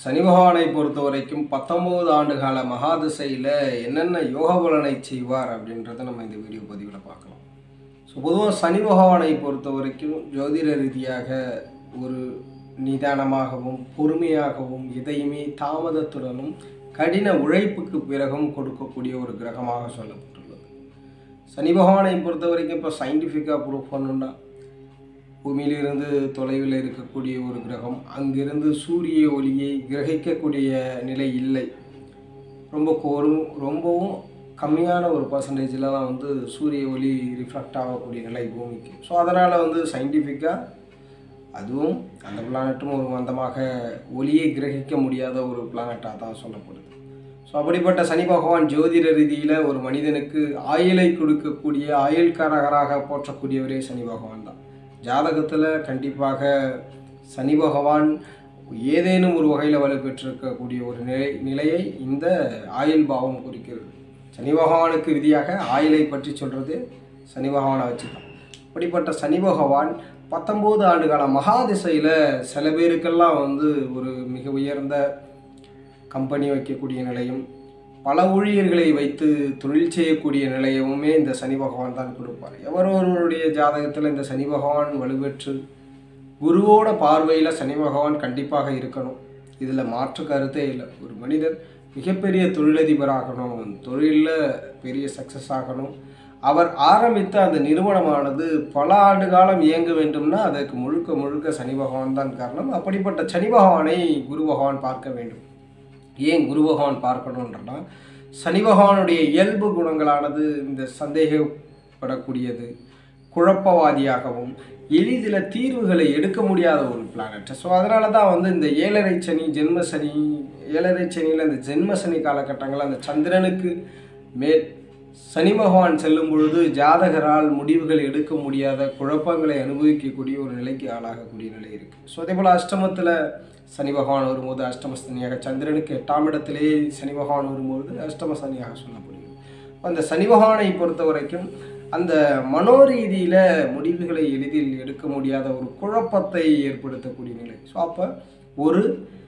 சனி பகவானை பொறுத்த வரைக்கும் பத்தொன்பது ஆண்டு கால மகாதிசையில் என்னென்ன யோக பலனை செய்வார் அப்படின்றத நம்ம இந்த வீடியோ பதிவில் பார்க்கலாம் ஸோ பொதுவாக சனி பகவானை பொறுத்த வரைக்கும் ஜோதிட ரீதியாக ஒரு நிதானமாகவும் பொறுமையாகவும் எதையுமே தாமதத்துடனும் கடின உழைப்புக்கு பிறகும் கொடுக்கக்கூடிய ஒரு கிரகமாக சொல்லப்பட்டுள்ளது சனி பகவானை பொறுத்த வரைக்கும் இப்போ சயின்டிஃபிக்காக ப்ரூஃப் பண்ணணும்னா பூமியிலிருந்து தொலைவில் இருக்கக்கூடிய ஒரு கிரகம் அங்கிருந்து சூரிய ஒளியை கிரகிக்கக்கூடிய நிலை இல்லை ரொம்ப கோரும் ரொம்பவும் கம்மியான ஒரு பர்சன்டேஜில் தான் வந்து சூரிய ஒளி ரிஃப்ளெக்ட் ஆகக்கூடிய நிலை பூமிக்கு ஸோ அதனால் வந்து சயின்டிஃபிக்காக அதுவும் அந்த பிளானட்டும் ஒரு மந்தமாக ஒளியை கிரகிக்க முடியாத ஒரு பிளானட்டாக தான் சொல்லப்படுது ஸோ அப்படிப்பட்ட சனி பகவான் ஜோதிட ரீதியில் ஒரு மனிதனுக்கு ஆயுளை கொடுக்கக்கூடிய ஆயுள்காரகராக போற்றக்கூடியவரே சனி பகவான் தான் ஜாதகத்தில் கண்டிப்பாக சனி பகவான் ஏதேனும் ஒரு வகையில் வலுப்பெற்றிருக்கக்கூடிய ஒரு நிலை நிலையை இந்த ஆயுள் பாவம் குறிக்கிறது சனி பகவானுக்கு விதியாக ஆயுளை பற்றி சொல்கிறது சனி பகவானை வச்சு தான் அப்படிப்பட்ட சனி பகவான் பத்தொம்போது ஆண்டுகால மகாதிசையில் சில பேருக்கெல்லாம் வந்து ஒரு மிக உயர்ந்த கம்பெனி வைக்கக்கூடிய நிலையும் பல ஊழியர்களை வைத்து தொழில் செய்யக்கூடிய நிலையவுமே இந்த சனி பகவான் தான் கொடுப்பார் எவர் ஒருவருடைய ஜாதகத்தில் இந்த சனி பகவான் வலுப்பெற்று குருவோட பார்வையில் சனி பகவான் கண்டிப்பாக இருக்கணும் இதில் மாற்று கருத்தே இல்லை ஒரு மனிதர் மிகப்பெரிய தொழிலதிபராகணும் தொழிலில் பெரிய சக்ஸஸ் ஆகணும் அவர் ஆரம்பித்த அந்த நிறுவனமானது பல ஆண்டு காலம் இயங்க வேண்டும்னா அதற்கு முழுக்க முழுக்க சனி பகவான் தான் காரணம் அப்படிப்பட்ட சனி பகவானை குரு பகவான் பார்க்க வேண்டும் ஏன் குரு பகவான் பார்க்கணுன்றனா சனி பகவானுடைய இயல்பு குணங்களானது இந்த சந்தேகப்படக்கூடியது குழப்பவாதியாகவும் எளிதில் தீர்வுகளை எடுக்க முடியாத ஒரு பிளானட் ஸோ அதனால தான் வந்து இந்த ஏழரை சனி ஜென்ம சனி ஏழரை சனியில் இந்த ஜென்ம சனி காலகட்டங்களில் அந்த சந்திரனுக்கு மேல் சனி பகவான் செல்லும் பொழுது ஜாதகரால் முடிவுகள் எடுக்க முடியாத குழப்பங்களை அனுபவிக்கக்கூடிய ஒரு நிலைக்கு ஆளாகக்கூடிய நிலை இருக்குது ஸோ அதே போல் அஷ்டமத்தில் சனி பகவான் வரும்போது அஷ்டம சனியாக சந்திரனுக்கு எட்டாம் இடத்திலேயே சனி பகவான் வரும்போது அஷ்டம சனியாக சொல்லப்படுகிறது அந்த சனி பகவானை பொறுத்த வரைக்கும் அந்த மனோரீதியில் முடிவுகளை எளிதில் எடுக்க முடியாத ஒரு குழப்பத்தை ஏற்படுத்தக்கூடிய நிலை ஸோ அப்போ ஒரு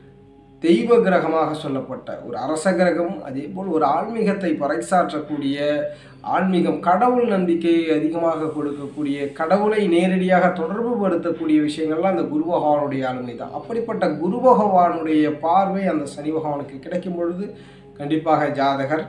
தெய்வ கிரகமாக சொல்லப்பட்ட ஒரு அரச கிரகம் அதே போல் ஒரு ஆன்மீகத்தை பறைசாற்றக்கூடிய ஆன்மீகம் கடவுள் நம்பிக்கையை அதிகமாக கொடுக்கக்கூடிய கடவுளை நேரடியாக தொடர்பு படுத்தக்கூடிய விஷயங்கள்லாம் அந்த குரு பகவானுடைய ஆளுமை தான் அப்படிப்பட்ட குரு பகவானுடைய பார்வை அந்த சனி பகவானுக்கு கிடைக்கும் பொழுது கண்டிப்பாக ஜாதகர்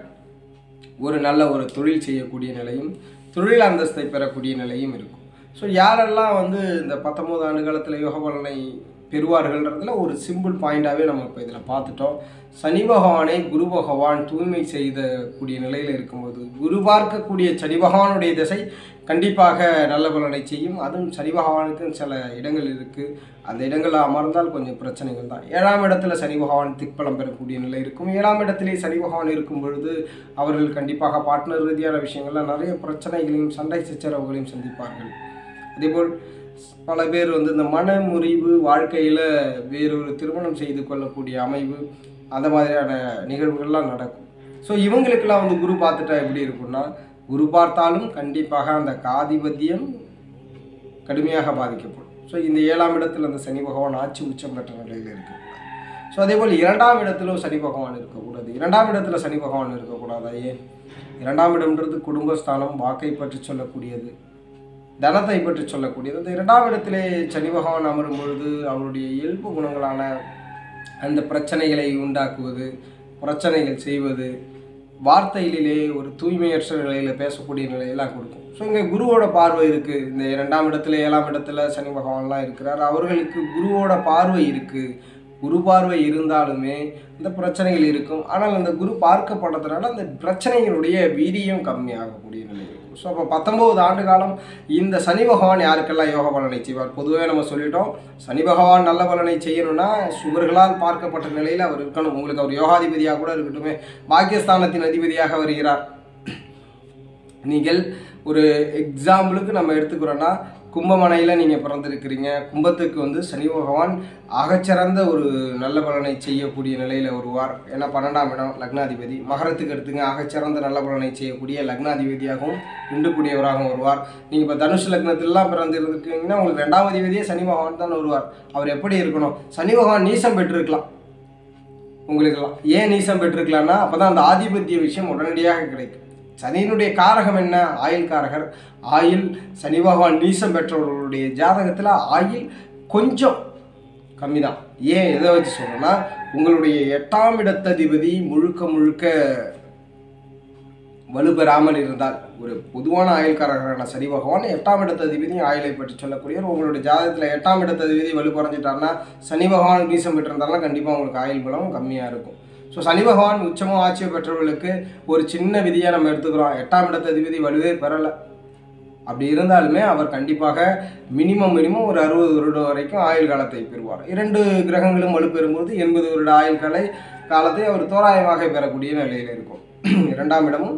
ஒரு நல்ல ஒரு தொழில் செய்யக்கூடிய நிலையும் தொழில் அந்தஸ்தை பெறக்கூடிய நிலையும் இருக்கும் ஸோ யாரெல்லாம் வந்து இந்த பத்தொம்போது ஆண்டு காலத்தில் யோக பலனை பெறுவார்கள்ன்றதுல ஒரு சிம்பிள் பாயிண்டாகவே நம்ம இப்போ இதில் பார்த்துட்டோம் சனி பகவானை குரு பகவான் தூய்மை செய்த கூடிய நிலையில் இருக்கும்போது குரு பார்க்கக்கூடிய சனி பகவானுடைய திசை கண்டிப்பாக நல்ல பலனை செய்யும் அதுவும் சனி பகவானுக்கு சில இடங்கள் இருக்குது அந்த இடங்களில் அமர்ந்தால் கொஞ்சம் பிரச்சனைகள் தான் ஏழாம் இடத்துல சனி பகவான் திக்பலம் பெறக்கூடிய நிலை இருக்கும் ஏழாம் இடத்திலே சனி பகவான் இருக்கும் பொழுது அவர்கள் கண்டிப்பாக பார்ட்னர் ரீதியான விஷயங்கள்ல நிறைய பிரச்சனைகளையும் சண்டை சச்சரவுகளையும் சந்திப்பார்கள் அதேபோல் பல பேர் வந்து இந்த மன முறிவு வாழ்க்கையில் வேறொரு திருமணம் செய்து கொள்ளக்கூடிய அமைவு அந்த மாதிரியான நிகழ்வுகள்லாம் நடக்கும் ஸோ இவங்களுக்கெல்லாம் வந்து குரு பார்த்துட்டா எப்படி இருக்கும்னா குரு பார்த்தாலும் கண்டிப்பாக அந்த காதிபத்தியம் கடுமையாக பாதிக்கப்படும் ஸோ இந்த ஏழாம் இடத்தில் அந்த சனி பகவான் ஆட்சி உச்சம் பெற்ற நிலையில் இருக்கு ஸோ அதே போல் இரண்டாம் இடத்திலும் சனி பகவான் இருக்கக்கூடாது இரண்டாம் இடத்துல சனி பகவான் இருக்கக்கூடாதா ஏன் இரண்டாம் இடம்ன்றது குடும்பஸ்தானம் வாக்கை பற்றி சொல்லக்கூடியது தனத்தை பற்றி சொல்லக்கூடியது அந்த இரண்டாம் இடத்திலே சனி பகவான் அமரும் பொழுது அவருடைய இயல்பு குணங்களான அந்த பிரச்சனைகளை உண்டாக்குவது பிரச்சனைகள் செய்வது வார்த்தைகளிலே ஒரு தூய்மையற்ற நிலையில் பேசக்கூடிய நிலையெல்லாம் கொடுக்கும் ஸோ இங்கே குருவோட பார்வை இருக்குது இந்த இரண்டாம் இடத்துல ஏழாம் இடத்துல சனி பகவான்லாம் இருக்கிறார் அவர்களுக்கு குருவோட பார்வை இருக்குது குரு பார்வை இருந்தாலுமே இந்த பிரச்சனைகள் இருக்கும் ஆனால் அந்த குரு பார்க்கப்படுறதுனால அந்த பிரச்சனைகளுடைய வீரியம் கம்மியாகக்கூடிய நிலை இருக்கும் ஸோ அப்போ பத்தொம்போது ஆண்டு காலம் இந்த சனி பகவான் யாருக்கெல்லாம் யோக பலனை செய்வார் பொதுவே நம்ம சொல்லிட்டோம் சனி பகவான் நல்ல பலனை செய்யணும்னா சுவர்களால் பார்க்கப்பட்ட நிலையில் அவர் இருக்கணும் உங்களுக்கு அவர் யோகாதிபதியாக கூட இருக்கட்டுமே பாக்கியஸ்தானத்தின் அதிபதியாக வருகிறார் நீங்கள் ஒரு எக்ஸாம்பிளுக்கு நம்ம எடுத்துக்கிறோன்னா கும்பமனையில் நீங்கள் பிறந்திருக்கிறீங்க கும்பத்துக்கு வந்து சனி பகவான் ஆகச்சிறந்த ஒரு நல்ல பலனை செய்யக்கூடிய நிலையில் வருவார் ஏன்னா பன்னெண்டாம் இடம் லக்னாதிபதி மகரத்துக்கு எடுத்துங்க ஆகச்சிறந்த நல்ல பலனை செய்யக்கூடிய லக்னாதிபதியாகவும் இண்டுக்கூடியவராகவும் வருவார் நீங்கள் இப்போ தனுஷ் லக்னத்திலலாம் பிறந்திருக்கீங்கன்னா உங்களுக்கு ரெண்டாம் அதிபதியே சனி பகவான் தான் வருவார் அவர் எப்படி இருக்கணும் சனி பகவான் நீசம் பெற்றிருக்கலாம் உங்களுக்கெல்லாம் ஏன் நீசம் பெற்றிருக்கலாம்னா அப்போ தான் அந்த ஆதிபத்திய விஷயம் உடனடியாக கிடைக்கும் சனியினுடைய காரகம் என்ன ஆயில் காரகர் ஆயில் சனி பகவான் நீசம் பெற்றவர்களுடைய ஜாதகத்தில் ஆயில் கொஞ்சம் கம்மி தான் ஏன் எதை வச்சு சொல்றேன்னா உங்களுடைய எட்டாம் இடத்ததிபதி முழுக்க முழுக்க வலுப்பெறாமல் இருந்தால் ஒரு பொதுவான ஆயுள்காரரான சனி பகவான் எட்டாம் இடத்ததிபதி ஆயுளை பற்றி சொல்லக்கூடியவர் உங்களுடைய ஜாதகத்தில் எட்டாம் இடத்ததிபதி வலு குறைஞ்சிட்டாருன்னா சனி பகவான் நீசம் பெற்றிருந்தாலும் கண்டிப்பாக உங்களுக்கு ஆயுள் பலம் கம்மியாக இருக்கும் ஸோ சனி பகவான் உச்சமும் ஆட்சியை பெற்றவர்களுக்கு ஒரு சின்ன விதியை நம்ம எடுத்துக்கிறோம் எட்டாம் இடத்ததிபதி வலுவே பெறலை அப்படி இருந்தாலுமே அவர் கண்டிப்பாக மினிமம் மினிமம் ஒரு அறுபது வருடம் வரைக்கும் ஆயுள் காலத்தை பெறுவார் இரண்டு கிரகங்களும் வலுப்பெறும்போது எண்பது வருட ஆயுள் காலை காலத்தை அவர் தோராயமாக பெறக்கூடிய நிலையில் இருக்கும் இரண்டாம் இடமும்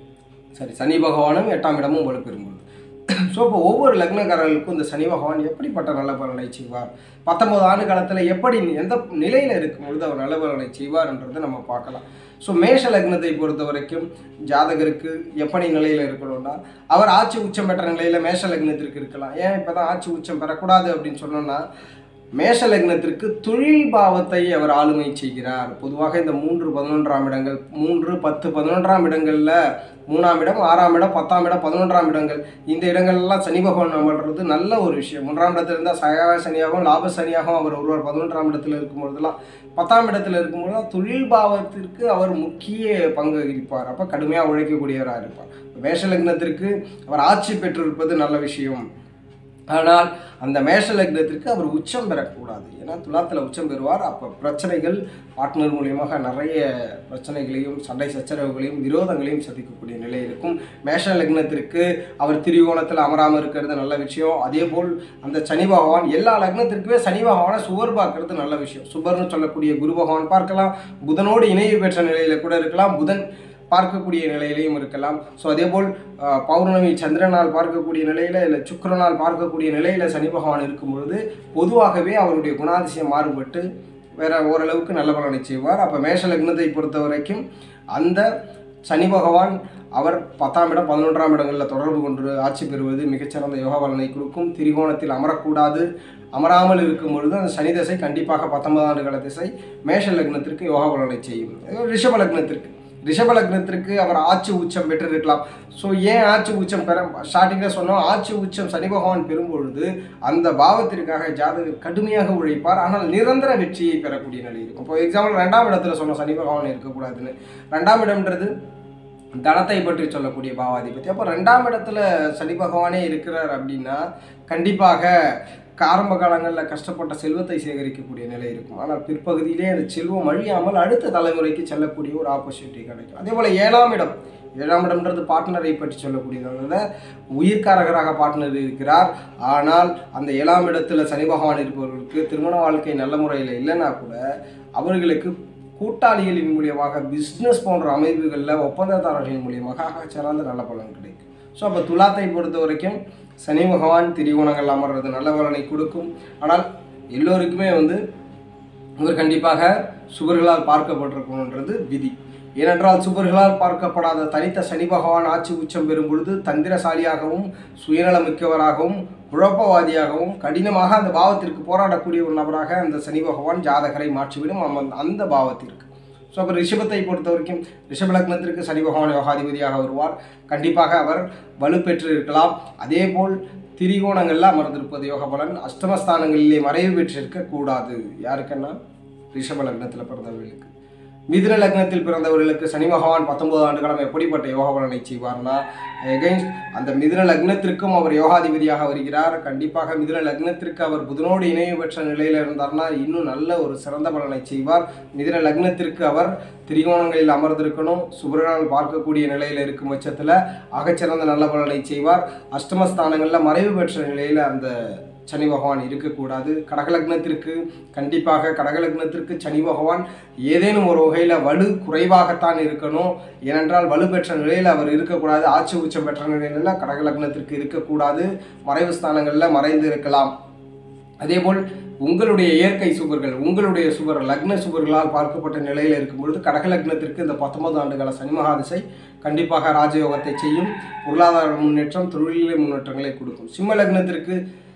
சரி சனி பகவானும் எட்டாம் இடமும் வலுப்பெறும்போது ஸோ இப்போ ஒவ்வொரு லக்னக்காரர்களுக்கும் இந்த சனி பகவான் எப்படிப்பட்ட நல்ல பலனை செய்வார் பத்தொன்பது ஆண்டு காலத்தில் எப்படி எந்த நிலையில் இருக்கும்பொழுது அவர் நல்ல பலனை செய்வார்ன்றதை நம்ம பார்க்கலாம் ஸோ மேஷ லக்னத்தை பொறுத்த வரைக்கும் ஜாதகருக்கு எப்படி நிலையில் இருக்கணும்னா அவர் ஆட்சி உச்சம் பெற்ற நிலையில் மேஷ லக்னத்திற்கு இருக்கலாம் ஏன் இப்போ தான் ஆட்சி உச்சம் பெறக்கூடாது அப்படின்னு சொன்னோம்னா மேஷ லக்னத்திற்கு தொழில் பாவத்தை அவர் ஆளுமை செய்கிறார் பொதுவாக இந்த மூன்று பதினொன்றாம் இடங்கள் மூன்று பத்து பதினொன்றாம் இடங்களில் மூணாம் இடம் ஆறாம் இடம் பத்தாம் இடம் பதினொன்றாம் இடங்கள் இந்த இடங்கள்லாம் சனி பகவான் அமர்றது நல்ல ஒரு விஷயம் மூன்றாம் இடத்துல இருந்தால் சகாய சனியாகவும் லாப சனியாகவும் அவர் ஒருவர் பதினொன்றாம் இடத்துல இருக்கும்பொழுதெல்லாம் பத்தாம் இடத்துல இருக்கும்பொழுது தான் தொழில் பாவத்திற்கு அவர் முக்கிய பங்கு வகிப்பார் அப்போ கடுமையாக உழைக்கக்கூடியவராக இருப்பார் மேஷ லக்னத்திற்கு அவர் ஆட்சி பெற்றிருப்பது நல்ல விஷயம் ஆனால் அந்த மேஷ லக்னத்திற்கு அவர் உச்சம் பெறக்கூடாது ஏன்னா துலாத்தில் உச்சம் பெறுவார் அப்போ பிரச்சனைகள் பார்ட்னர் மூலியமாக நிறைய பிரச்சனைகளையும் சண்டை சச்சரவுகளையும் விரோதங்களையும் சந்திக்கக்கூடிய நிலை இருக்கும் மேஷ லக்னத்திற்கு அவர் திரிகோணத்தில் அமராமல் இருக்கிறது நல்ல விஷயம் அதே போல் அந்த சனி பகவான் எல்லா லக்னத்திற்குமே சனி பகவானை சுவர் பார்க்கறது நல்ல விஷயம் சுபர்னு சொல்லக்கூடிய குரு பகவான் பார்க்கலாம் புதனோடு இணைவு பெற்ற நிலையில கூட இருக்கலாம் புதன் பார்க்கக்கூடிய நிலையிலையும் இருக்கலாம் ஸோ அதேபோல் அஹ், பௌர்ணமி சந்திரனால் பார்க்கக்கூடிய நிலையில் இல்லை சுக்கிரனால் பார்க்கக்கூடிய நிலையில் சனி பகவான் இருக்கும் பொழுது பொதுவாகவே அவருடைய குணாதிசயம் மாறுபட்டு வேற ஓரளவுக்கு நல்ல பலனை செய்வார் அப்போ மேஷ லக்னத்தை பொறுத்த வரைக்கும் அந்த சனி பகவான் அவர் பத்தாம் இடம் பதினொன்றாம் இடங்களில் தொடர்பு கொண்டு ஆட்சி பெறுவது மிகச்சிறந்த யோக பலனை கொடுக்கும் திரிகோணத்தில் அமரக்கூடாது அமராமல் இருக்கும் பொழுது அந்த சனி திசை கண்டிப்பாக பத்தொன்பது ஆண்டு கால திசை மேஷ லக்னத்திற்கு யோக பலனை செய்யும் அதே ரிஷப லக்னத்திற்கு ரிஷப லக்னத்திற்கு அவர் ஆட்சி உச்சம் பெற்றிருக்கலாம் ஸோ ஏன் ஆட்சி உச்சம் பெற ஸ்டார்டிங்கில் சொன்னோம் ஆட்சி உச்சம் சனி பகவான் பெறும்பொழுது அந்த பாவத்திற்காக ஜாதகர் கடுமையாக உழைப்பார் ஆனால் நிரந்தர வெற்றியை பெறக்கூடிய நிலை இருக்கும் இப்போ எக்ஸாம்பிள் ரெண்டாம் இடத்துல சொன்னோம் சனி பகவான் இருக்கக்கூடாதுன்னு ரெண்டாம் இடம்ன்றது தனத்தை பற்றி சொல்லக்கூடிய பாவாதிபதி அப்போ ரெண்டாம் இடத்துல சனி பகவானே இருக்கிறார் அப்படின்னா கண்டிப்பாக ஆரம்ப காலங்களில் கஷ்டப்பட்ட செல்வத்தை சேகரிக்கக்கூடிய நிலை இருக்கும் ஆனால் பிற்பகுதியிலே அந்த செல்வம் அழியாமல் அடுத்த தலைமுறைக்கு செல்லக்கூடிய ஒரு ஆப்பர்ச்சுனிட்டி கிடைக்கும் அதே போல் ஏழாம் இடம் ஏழாம் இடம்ன்றது பார்ட்னரை பற்றி சொல்லக்கூடியதுனால உயிர்காரகராக பார்ட்னர் இருக்கிறார் ஆனால் அந்த ஏழாம் இடத்துல சனி பகவான் இருப்பவர்களுக்கு திருமண வாழ்க்கை நல்ல முறையில் இல்லைன்னா கூட அவர்களுக்கு கூட்டாளிகளின் மூலியமாக பிஸ்னஸ் போன்ற அமைப்புகளில் ஒப்பந்ததாரர்களின் மூலியமாக சிறந்த நல்ல பலன் கிடைக்கும் ஸோ அப்போ துலாத்தை பொறுத்த வரைக்கும் சனி பகவான் திரிகோணங்கள் அமர்றது நல்ல பலனை கொடுக்கும் ஆனால் எல்லோருக்குமே வந்து இவர் கண்டிப்பாக சுவர்களால் பார்க்கப்பட்டிருக்கணுன்றது விதி ஏனென்றால் சுவர்களால் பார்க்கப்படாத தனித்த சனி பகவான் ஆட்சி உச்சம் பெறும் பொழுது தந்திரசாலியாகவும் சுயநலமிக்கவராகவும் குழப்பவாதியாகவும் கடினமாக அந்த பாவத்திற்கு போராடக்கூடிய ஒரு நபராக அந்த சனி பகவான் ஜாதகரை மாற்றிவிடும் அந்த- அந்த பாவத்திற்கு ஸோ அப்போ ரிஷபத்தை பொறுத்த வரைக்கும் ரிஷப லக்னத்திற்கு சனி பகவான் யோகாதிபதியாக வருவார் கண்டிப்பாக அவர் வலுப்பெற்று இருக்கலாம் அதே போல் திரிகோணங்களில் அமர்ந்திருப்பது யோக பலன் அஷ்டமஸ்தானங்களிலே மறைவு பெற்றிருக்க கூடாது யாருக்குன்னா ரிஷப லக்னத்தில் பிறந்தவர்களுக்கு மிதுன லக்னத்தில் பிறந்தவர்களுக்கு சனி பகவான் பத்தொன்பது ஆண்டு காலம் எப்படிப்பட்ட யோக பலனை செய்வார்னா எகைன்ஸ்ட் அந்த மிதுன லக்னத்திற்கும் அவர் யோகாதிபதியாக வருகிறார் கண்டிப்பாக மிதுன லக்னத்திற்கு அவர் புதனோடு இணைவு பெற்ற நிலையில் இருந்தார்னா இன்னும் நல்ல ஒரு சிறந்த பலனை செய்வார் மிதுன லக்னத்திற்கு அவர் திரிகோணங்களில் அமர்ந்திருக்கணும் சுபரனால் பார்க்கக்கூடிய நிலையில் இருக்கும் பட்சத்தில் ஆகச்சிறந்த நல்ல பலனை செய்வார் அஷ்டமஸ்தானங்களில் மறைவு பெற்ற நிலையில் அந்த சனி பகவான் இருக்கக்கூடாது கடகலக்னத்திற்கு கண்டிப்பாக கடகலக்னத்திற்கு சனி பகவான் ஏதேனும் ஒரு வகையில் வலு குறைவாகத்தான் இருக்கணும் ஏனென்றால் வலு பெற்ற நிலையில் அவர் இருக்கக்கூடாது ஆட்சி உச்சம் பெற்ற நிலையில் கடகலக்னத்திற்கு இருக்கக்கூடாது மறைவு ஸ்தானங்களில் மறைந்து இருக்கலாம் அதேபோல் உங்களுடைய இயற்கை சுபர்கள் உங்களுடைய சுபர் லக்ன சுபர்களால் பார்க்கப்பட்ட நிலையில் இருக்கும் பொழுது கடக லக்னத்திற்கு இந்த பத்தொன்பது ஆண்டுகால சனி மகாதிசை கண்டிப்பாக ராஜயோகத்தை செய்யும் பொருளாதார முன்னேற்றம் தொழிலிலே முன்னேற்றங்களை கொடுக்கும் சிம்ம லக்னத்திற்கு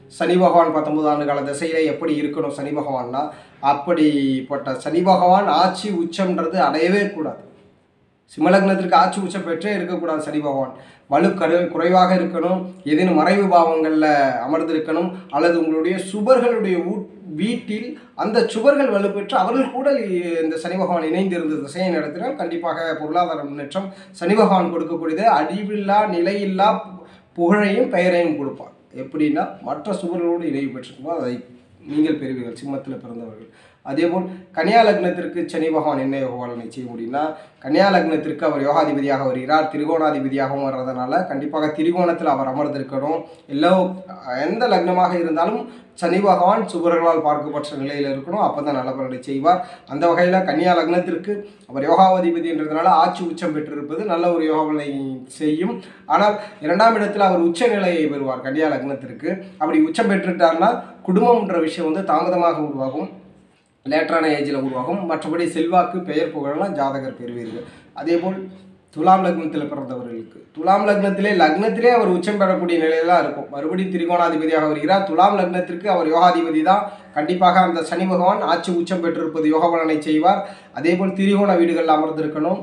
சனி பகவான் பத்தொன்பது ஆண்டு கால திசையில எப்படி இருக்கணும் சனி பகவான்னா அப்படிப்பட்ட சனி பகவான் ஆட்சி உச்சம்ன்றது அடையவே கூடாது சிம்மலக்னத்திற்கு ஆட்சி உச்சம் பெற்றே இருக்கக்கூடாது சனி பகவான் வலு கரு குறைவாக இருக்கணும் ஏதேனும் மறைவு பாவங்களில் அமர்ந்திருக்கணும் அல்லது உங்களுடைய சுபர்களுடைய ஊ வீட்டில் அந்த சுவர்கள் வலுப்பெற்று அவர்கள் கூட இந்த சனி பகவான் இணைந்திருந்த திசையை நடத்தினால் கண்டிப்பாக பொருளாதார முன்னேற்றம் சனி பகவான் கொடுக்கக்கூடியது அழிவில்லா நிலையில்லா புகழையும் பெயரையும் கொடுப்பார் எப்படின்னா மற்ற சுவர்களோடு இணைவு பெற்றிருக்கும்போது அதை நீங்கள் பெறுவீர்கள் சிம்மத்தில் பிறந்தவர்கள் அதேபோல் கன்னியா லக்னத்திற்கு சனி பகவான் என்ன யோக பலனை செய்ய முடியும்னா கன்னியா லக்னத்திற்கு அவர் யோகாதிபதியாக வருகிறார் திரிகோணாதிபதியாகவும் வர்றதுனால கண்டிப்பாக திரிகோணத்தில் அவர் அமர்ந்திருக்கணும் எல்லோ எந்த லக்னமாக இருந்தாலும் சனி பகவான் சுபர்களால் பார்க்கப்பட்ட நிலையில் இருக்கணும் அப்போ தான் நல்ல பலனை செய்வார் அந்த வகையில் கன்னியா லக்னத்திற்கு அவர் யோகாதிபதின்றதுனால ஆட்சி உச்சம் பெற்றிருப்பது நல்ல ஒரு யோக பலனை செய்யும் ஆனால் இரண்டாம் இடத்தில் அவர் உச்ச நிலையை பெறுவார் கன்னியா லக்னத்திற்கு அப்படி உச்சம் பெற்றுட்டார்னா குடும்பம்ன்ற விஷயம் வந்து தாமதமாக உருவாகும் லேட்டரான ஏஜில் உருவாகும் மற்றபடி செல்வாக்கு பெயர் புகழெல்லாம் ஜாதகர் பெறுவீர்கள் அதேபோல் துலாம் லக்னத்தில் பிறந்தவர்களுக்கு துலாம் லக்னத்திலே லக்னத்திலே அவர் உச்சம் பெறக்கூடிய நிலையில இருக்கும் மறுபடியும் திரிகோணாதிபதியாக வருகிறார் துலாம் லக்னத்திற்கு அவர் யோகாதிபதி தான் கண்டிப்பாக அந்த சனி பகவான் ஆட்சி உச்சம் பெற்றிருப்பது யோக பலனை செய்வார் அதேபோல் திரிகோண வீடுகளில் அமர்ந்திருக்கணும்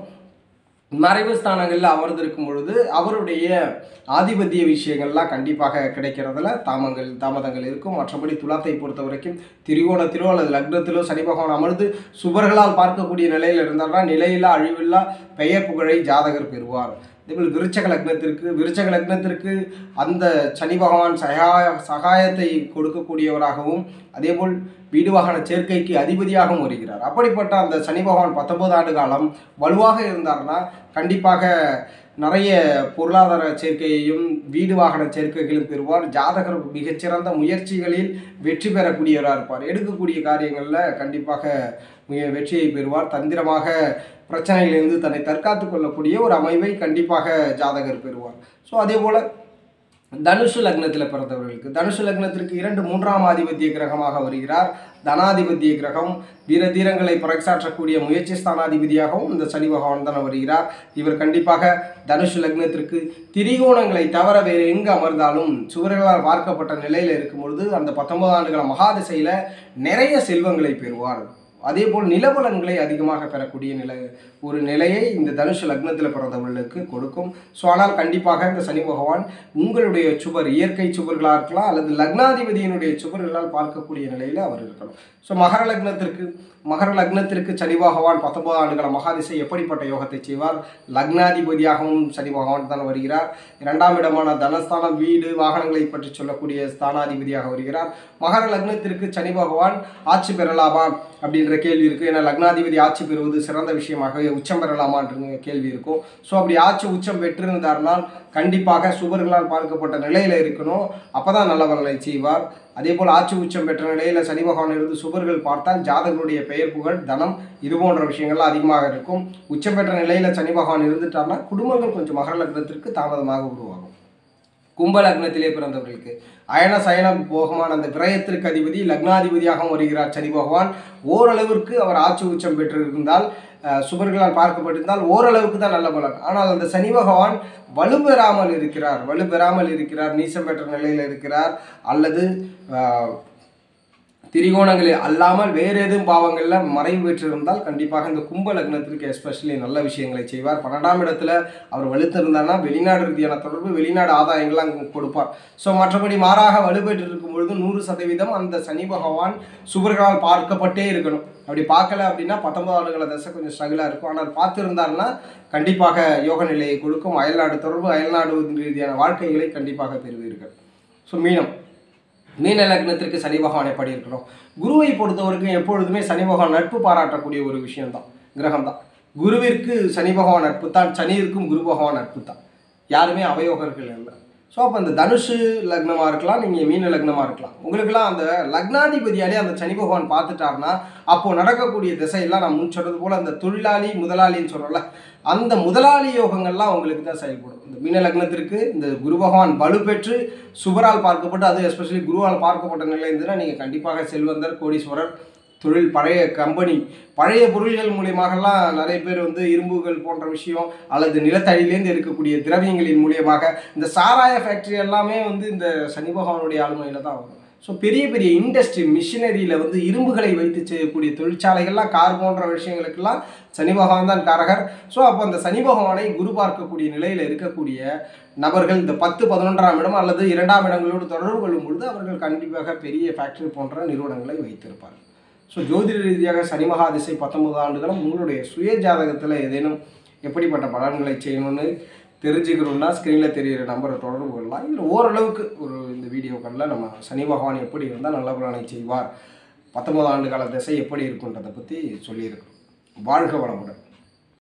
மறைவு ஸ்தானங்களில் அமர்ந்திருக்கும் பொழுது அவருடைய ஆதிபத்திய விஷயங்கள்லாம் கண்டிப்பாக கிடைக்கிறதுல தாமங்கள் தாமதங்கள் இருக்கும் மற்றபடி துலாத்தை பொறுத்த வரைக்கும் திரிகோணத்திலோ அல்லது லக்னத்திலோ சனி பகவான் அமர்ந்து சுபர்களால் பார்க்கக்கூடிய நிலையில் இருந்தார்னா நிலையில்லா அழிவில்லா பெயர் புகழை ஜாதகர் பெறுவார் அதேபோல் விருச்சக லக்னத்திற்கு விருச்சக லக்னத்திற்கு அந்த சனி பகவான் சகாய சகாயத்தை கொடுக்கக்கூடியவராகவும் அதேபோல் வீடு வாகன சேர்க்கைக்கு அதிபதியாகவும் வருகிறார் அப்படிப்பட்ட அந்த சனி பகவான் பத்தொன்பது ஆண்டு காலம் வலுவாக இருந்தார்னா கண்டிப்பாக நிறைய பொருளாதார சேர்க்கையையும் வீடு வாகன சேர்க்கைகளும் பெறுவார் ஜாதகர் மிகச்சிறந்த முயற்சிகளில் வெற்றி பெறக்கூடியவராக இருப்பார் எடுக்கக்கூடிய காரியங்களில் கண்டிப்பாக மிக வெற்றியை பெறுவார் தந்திரமாக பிரச்சனையிலிருந்து தன்னை தற்காத்து கொள்ளக்கூடிய ஒரு அமைவை கண்டிப்பாக ஜாதகர் பெறுவார் ஸோ அதே போல் தனுசு லக்னத்தில் பிறந்தவர்களுக்கு தனுசு லக்னத்திற்கு இரண்டு மூன்றாம் ஆதிபத்திய கிரகமாக வருகிறார் தனாதிபத்திய கிரகம் வீர தீரங்களை பறைசாற்றக்கூடிய முயற்சி ஸ்தானாதிபதியாகவும் இந்த சனி பகவான் தான் வருகிறார் இவர் கண்டிப்பாக தனுசு லக்னத்திற்கு திரிகோணங்களை தவிர வேறு எங்கு அமர்ந்தாலும் சுவர்களால் பார்க்கப்பட்ட நிலையில் இருக்கும் பொழுது அந்த பத்தொன்பது ஆண்டுகள மகாதிசையில் நிறைய செல்வங்களை பெறுவார் அதே போல் நிலபலன்களை அதிகமாக பெறக்கூடிய நிலை ஒரு நிலையை இந்த தனுஷ் லக்னத்தில் பிறந்தவர்களுக்கு கொடுக்கும் ஸோ ஆனால் கண்டிப்பாக இந்த சனி பகவான் உங்களுடைய சுவர் இயற்கை சுவர்களாக இருக்கலாம் அல்லது லக்னாதிபதியினுடைய சுவர்களால் பார்க்கக்கூடிய நிலையில் அவர் இருக்கணும் ஸோ மகர லக்னத்திற்கு மகர லக்னத்திற்கு சனி பகவான் பத்தொன்பது ஆண்டுகள மகாதிசை எப்படிப்பட்ட யோகத்தை செய்வார் லக்னாதிபதியாகவும் சனி பகவான் தான் வருகிறார் இரண்டாம் இடமான தனஸ்தானம் வீடு வாகனங்களை பற்றி சொல்லக்கூடிய ஸ்தானாதிபதியாக வருகிறார் மகர லக்னத்திற்கு சனி பகவான் ஆட்சி பெறலாமா அப்படின்ற கேள்வி இருக்குது ஏன்னா லக்னாதிபதி ஆட்சி பெறுவது சிறந்த விஷயமாக உச்சம் பெறலாமான்ற கேள்வி இருக்கும் ஸோ அப்படி ஆட்சி உச்சம் பெற்றிருந்தார்னால் கண்டிப்பாக சுவர்களால் பார்க்கப்பட்ட நிலையில் இருக்கணும் அப்போ தான் நல்ல பலனை செய்வார் அதே போல் ஆட்சி உச்சம் பெற்ற நிலையில் சனி பகவான் இருந்து சுவர்கள் பார்த்தால் ஜாதகனுடைய பெயர் புகழ் தனம் இது போன்ற விஷயங்கள்லாம் அதிகமாக இருக்கும் உச்சம் பெற்ற நிலையில் சனி பகவான் இருந்துட்டார்னா குடும்பங்கள் கொஞ்சம் மகர லக்னத்திற்கு தாமதமாக உருவாகும் கும்ப லக்னத்திலே பிறந்தவர்களுக்கு அயன சயன போகமான அந்த விரயத்திற்கு அதிபதி லக்னாதிபதியாகவும் வருகிறார் சனி பகவான் ஓரளவிற்கு அவர் ஆட்சி உச்சம் பெற்றிருந்தால் அஹ், சுபர்களால் பார்க்கப்பட்டிருந்தால் ஓரளவுக்கு தான் நல்ல பலன் ஆனால் அந்த சனி பகவான் வலுப்பெறாமல் இருக்கிறார் வலுப்பெறாமல் இருக்கிறார் நீசம் பெற்ற நிலையில் இருக்கிறார் அல்லது அஹ், திரிகோணங்களில் அல்லாமல் வேறு எதுவும் பாவங்களில் மறைவு பெற்றிருந்தால் கண்டிப்பாக இந்த கும்ப லக்னத்திற்கு எஸ்பெஷலி நல்ல விஷயங்களை செய்வார் பன்னெண்டாம் இடத்துல அவர் வலுத்திருந்தார்னா வெளிநாடு ரீதியான தொடர்பு வெளிநாடு ஆதாயங்கள்லாம் அங்க கொடுப்பார் ஸோ மற்றபடி மாறாக வலுப்பெற்று இருக்கும் பொழுது நூறு சதவீதம் அந்த சனி பகவான் சுபர்களால் பார்க்கப்பட்டே இருக்கணும் அப்படி பார்க்கல அப்படின்னா பத்தொன்பது ஆண்டுகள தசை கொஞ்சம் ஸ்ட்ரகிளாக இருக்கும் ஆனால் பார்த்துருந்தாருன்னா கண்டிப்பாக யோக நிலையை கொடுக்கும் அயல்நாடு தொடர்பு அயல்நாடு ரீதியான வாழ்க்கைகளை கண்டிப்பாக பெறுவீர்கள் ஸோ மீனம் மீன லக்னத்திற்கு சனி பகவான் எப்படி இருக்கணும் குருவை பொறுத்தவரைக்கும் எப்பொழுதுமே சனி பகவான் நட்பு பாராட்டக்கூடிய ஒரு விஷயம்தான் கிரகம் தான் குருவிற்கு சனி பகவான் நட்பு தான் சனியிருக்கும் குரு பகவான் நட்பு தான் யாருமே அவயோகர்கள் இல்லை ஸோ அப்போ இந்த தனுஷு லக்னமாக இருக்கலாம் நீங்கள் மீன லக்னமாக இருக்கலாம் உங்களுக்கெல்லாம் அந்த லக்னாதிபதியாலே அந்த சனி பகவான் பார்த்துட்டாருன்னா அப்போது நடக்கக்கூடிய திசையெல்லாம் நான் முன் சொன்னது போல் அந்த தொழிலாளி முதலாளின்னு சொல்கிறோம்ல அந்த முதலாளி யோகங்கள்லாம் உங்களுக்கு தான் செயல்படும் இந்த மீன லக்னத்திற்கு இந்த குரு பகவான் வலுப்பெற்று சுபரால் பார்க்கப்பட்டு அது எஸ்பெஷலி குருவால் பார்க்கப்பட்ட நிலை இருந்ததுன்னா நீங்கள் கண்டிப்பாக செல்வந்தர் கோடீஸ்வரர் தொழில் பழைய கம்பெனி பழைய பொருள்கள் மூலியமாகலாம் நிறைய பேர் வந்து இரும்புகள் போன்ற விஷயம் அல்லது நிலத்தடியிலேருந்து எடுக்கக்கூடிய திரவியங்களின் மூலியமாக இந்த சாராய ஃபேக்ட்ரி எல்லாமே வந்து இந்த சனி பகவானுடைய ஆளுமையில் தான் வரும் ஸோ பெரிய பெரிய இண்டஸ்ட்ரி மிஷினரியில் வந்து இரும்புகளை வைத்து செய்யக்கூடிய தொழிற்சாலைகள்லாம் கார் போன்ற விஷயங்களுக்கெல்லாம் சனி பகவான் தான் காரகர் ஸோ அப்போ அந்த சனி பகவானை குரு பார்க்கக்கூடிய நிலையில் இருக்கக்கூடிய நபர்கள் இந்த பத்து பதினொன்றாம் இடம் அல்லது இரண்டாம் இடங்களோடு தொடர்பு கொள்ளும் பொழுது அவர்கள் கண்டிப்பாக பெரிய ஃபேக்டரி போன்ற நிறுவனங்களை வைத்திருப்பார்கள் ஸோ ஜோதிட ரீதியாக சனி மகா திசை பத்தொன்பது ஆண்டுகளும் உங்களுடைய சுய ஜாதகத்தில் ஏதேனும் எப்படிப்பட்ட பலன்களை செய்யணும்னு தெரிஞ்சுக்கணும்னா ஸ்க்ரீனில் தெரியிற நம்பரை தொடர்பு கொள்ளலாம் இல்லை ஓரளவுக்கு ஒரு இந்த வீடியோக்களில் நம்ம சனி பகவான் எப்படி இருந்தால் நல்ல பலனை செய்வார் பத்தொன்பது ஆண்டு கால திசை எப்படி இருக்குன்றதை பற்றி சொல்லியிருக்கோம் வாழ்க வளமுடன்